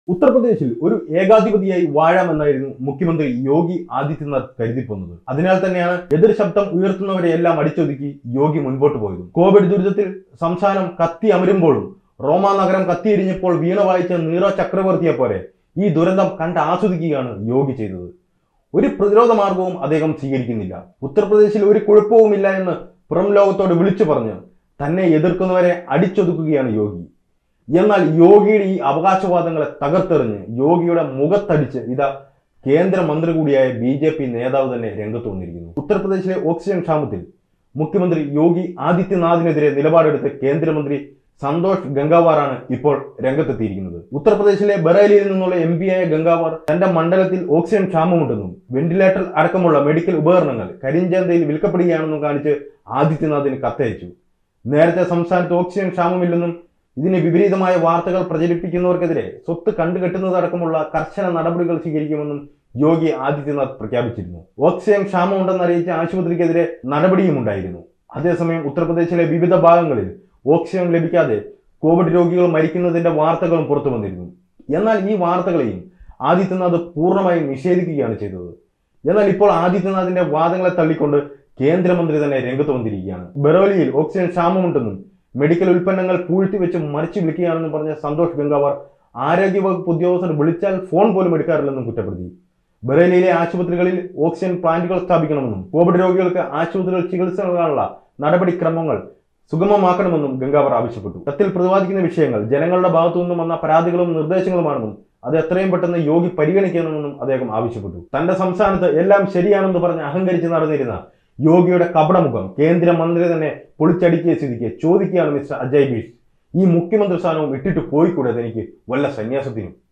ഉത്തർപ്രദേശിൽ ഒരു ഏകാധിപതിയായി വാഴാമെന്നായിരുന്നു മുഖ്യമന്ത്രി യോഗി ആദിത്യനാഥ് കരുതിപ്പോന്നത് അതിനാൽ തന്നെയാണ് എതിർ ശബ്ദം ഉയർത്തുന്നവരെയെല്ലാം അടിച്ചൊതുക്കി യോഗി മുൻപോട്ട് പോയതും കോവിഡ് ദുരിതത്തിൽ സംസ്ഥാനം കത്തി അമരുമ്പോഴും റോമാ നഗരം കത്തിയിടിഞ്ഞപ്പോൾ വീണ വായിച്ച നീറോ ചക്രവർത്തിയെ പോലെ ഈ ദുരന്തം കണ്ട് ആസ്വദിക്കുകയാണ് യോഗി ചെയ്തത് ഒരു പ്രതിരോധ മാർഗവും അദ്ദേഹം സ്വീകരിക്കുന്നില്ല ഉത്തർപ്രദേശിൽ ഒരു കുഴപ്പവുമില്ല എന്ന് പുറം ലോകത്തോട് വിളിച്ചു പറഞ്ഞ് തന്നെ എതിർക്കുന്നവരെ അടിച്ചൊതുക്കുകയാണ് യോഗി എന്നാൽ യോഗിയുടെ ഈ അവകാശവാദങ്ങളെ തകർത്തെറിഞ്ഞ് യോഗിയുടെ മുഖത്തടിച്ച് ഇതാ കേന്ദ്രമന്ത്രി കൂടിയായ ബി ജെ പി നേതാവ് തന്നെ രംഗത്ത് വന്നിരിക്കുന്നു ഉത്തർപ്രദേശിലെ ഓക്സിജൻ ക്ഷാമത്തിൽ മുഖ്യമന്ത്രി യോഗി ആദിത്യനാഥിനെതിരെ നിലപാടെടുത്ത കേന്ദ്രമന്ത്രി സന്തോഷ് ഗംഗാവാറാണ് ഇപ്പോൾ രംഗത്തെത്തിയിരിക്കുന്നത് ഉത്തർപ്രദേശിലെ ബറേലിയിൽ നിന്നുള്ള എം പിയായ ഗംഗാവാർ തന്റെ മണ്ഡലത്തിൽ ഓക്സിജൻ ക്ഷാമമുണ്ടെന്നും വെന്റിലേറ്റർ അടക്കമുള്ള മെഡിക്കൽ ഉപകരണങ്ങൾ കരിഞ്ചന്തയിൽ വിൽക്കപ്പെടുകയാണെന്നും കാണിച്ച് ആദിത്യനാഥിന് കത്തയച്ചു നേരത്തെ സംസ്ഥാനത്ത് ഓക്സിജൻ ക്ഷാമമില്ലെന്നും ഇതിന് വിപരീതമായ വാർത്തകൾ പ്രചരിപ്പിക്കുന്നവർക്കെതിരെ സ്വത്ത് കണ്ടുകെട്ടുന്നതടക്കമുള്ള കർശന നടപടികൾ സ്വീകരിക്കുമെന്നും യോഗി ആദിത്യനാഥ് പ്രഖ്യാപിച്ചിരുന്നു ഓക്സിജൻ ക്ഷാമമുണ്ടെന്ന് അറിയിച്ച ആശുപത്രിക്കെതിരെ നടപടിയും ഉണ്ടായിരുന്നു അതേസമയം ഉത്തർപ്രദേശിലെ വിവിധ ഭാഗങ്ങളിൽ ഓക്സിജൻ ലഭിക്കാതെ കോവിഡ് രോഗികൾ മരിക്കുന്നതിന്റെ വാർത്തകളും പുറത്തു വന്നിരുന്നു എന്നാൽ ഈ വാർത്തകളെയും ആദിത്യനാഥ് പൂർണ്ണമായും നിഷേധിക്കുകയാണ് ചെയ്തത് എന്നാൽ ഇപ്പോൾ ആദിത്യനാഥിന്റെ വാദങ്ങളെ തള്ളിക്കൊണ്ട് കേന്ദ്രമന്ത്രി തന്നെ രംഗത്ത് വന്നിരിക്കുകയാണ് ബറോലിയിൽ ഓക്സിജൻ ക്ഷാമമുണ്ടെന്നും മെഡിക്കൽ ഉൽപ്പന്നങ്ങൾ പൂഴ്ത്തിവെച്ച് മറിച്ചു വിളിക്കുകയാണെന്നും പറഞ്ഞ സന്തോഷ് ഗംഗാവാർ ആരോഗ്യവകുപ്പ് ഉദ്യോഗസ്ഥർ വിളിച്ചാൽ ഫോൺ പോലും എടുക്കാറില്ലെന്നും കുറ്റപ്പെടുത്തി ബറേലിയിലെ ആശുപത്രികളിൽ ഓക്സിജൻ പ്ലാന്റുകൾ സ്ഥാപിക്കണമെന്നും കോവിഡ് രോഗികൾക്ക് ആശുപത്രികൾ ചികിത്സ നൽകാനുള്ള നടപടിക്രമങ്ങൾ സുഗമമാക്കണമെന്നും ഗംഗാവർ ആവശ്യപ്പെട്ടു കത്തിൽ പ്രതിപാദിക്കുന്ന വിഷയങ്ങൾ ജനങ്ങളുടെ ഭാഗത്തു നിന്നും വന്ന പരാതികളും നിർദ്ദേശങ്ങളുമാണെന്നും അത് എത്രയും പെട്ടെന്ന് യോഗി പരിഗണിക്കണമെന്നും അദ്ദേഹം ആവശ്യപ്പെട്ടു തന്റെ സംസ്ഥാനത്ത് എല്ലാം ശരിയാണെന്ന് പറഞ്ഞ് അഹങ്കരിച്ച് നടന്നിരുന്ന യോഗിയുടെ കപടമുഖം കേന്ദ്രമന്ത്രി തന്നെ പൊളിച്ചടുക്കിയ സ്ഥിതിക്ക് ചോദിക്കുകയാണ് മിസ്റ്റർ അജയ് ബീഷ് ഈ മുഖ്യമന്ത്രി സ്ഥാനവും ഇട്ടിട്ട് പോയിക്കൂടെ തനിക്ക് വല്ല സന്യാസത്തിനും